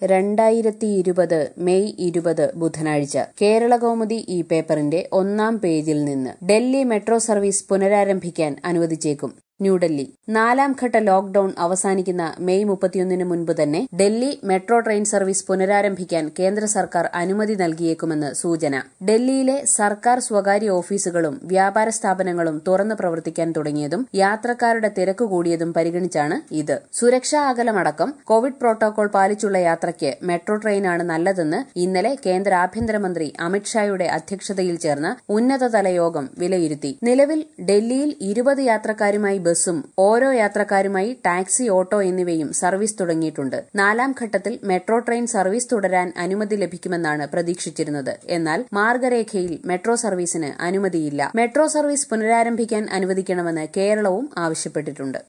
രണ്ടായിരത്തി ഇരുപത് മെയ് ഇരുപത് ബുധനാഴ്ച കേരളകൗമുദി ഈ പേപ്പറിന്റെ ഒന്നാം പേജിൽ നിന്ന് ഡൽഹി മെട്രോ സർവീസ് പുനരാരംഭിക്കാൻ അനുവദിച്ചേക്കും ന്യൂഡൽഹി നാലാം ഘട്ട ലോക്ഡൌൺ അവസാനിക്കുന്ന മെയ് മുപ്പത്തിയൊന്നിന് മുൻപ് തന്നെ ഡൽഹി മെട്രോ ട്രെയിൻ സർവീസ് പുനരാരംഭിക്കാൻ കേന്ദ്ര സർക്കാർ അനുമതി നൽകിയേക്കുമെന്ന് സൂചന ഡൽഹിയിലെ സർക്കാർ സ്വകാര്യ ഓഫീസുകളും വ്യാപാര സ്ഥാപനങ്ങളും തുറന്നു പ്രവർത്തിക്കാൻ തുടങ്ങിയതും യാത്രക്കാരുടെ തിരക്ക് കൂടിയതും പരിഗണിച്ചാണ് ഇത് സുരക്ഷാ അകലമടക്കം കോവിഡ് പ്രോട്ടോകോൾ പാലിച്ചുള്ള യാത്രയ്ക്ക് മെട്രോ ട്രെയിനാണ് നല്ലതെന്ന് ഇന്നലെ കേന്ദ്ര ആഭ്യന്തരമന്ത്രി അമിത്ഷായുടെ അധ്യക്ഷതയിൽ ചേർന്ന ഉന്നതതല യോഗം വിലയിരുത്തി നിലവിൽ ഡൽഹിയിൽ ഇരുപത് യാത്രക്കാരുമായി ബസ്സും ഓരോ യാത്രക്കാരുമായി ടാക്സി ഓട്ടോ എന്നിവയും സർവീസ് തുടങ്ങിയിട്ടുണ്ട് നാലാം ഘട്ടത്തിൽ മെട്രോ ട്രെയിൻ സർവീസ് തുടരാൻ അനുമതി ലഭിക്കുമെന്നാണ് പ്രതീക്ഷിച്ചിരുന്നത് എന്നാൽ മാർഗരേഖയിൽ മെട്രോ സർവീസിന് അനുമതിയില്ല മെട്രോ സർവീസ് പുനരാരംഭിക്കാൻ അനുവദിക്കണമെന്ന് കേരളവും ആവശ്യപ്പെട്ടിട്ടുണ്ട്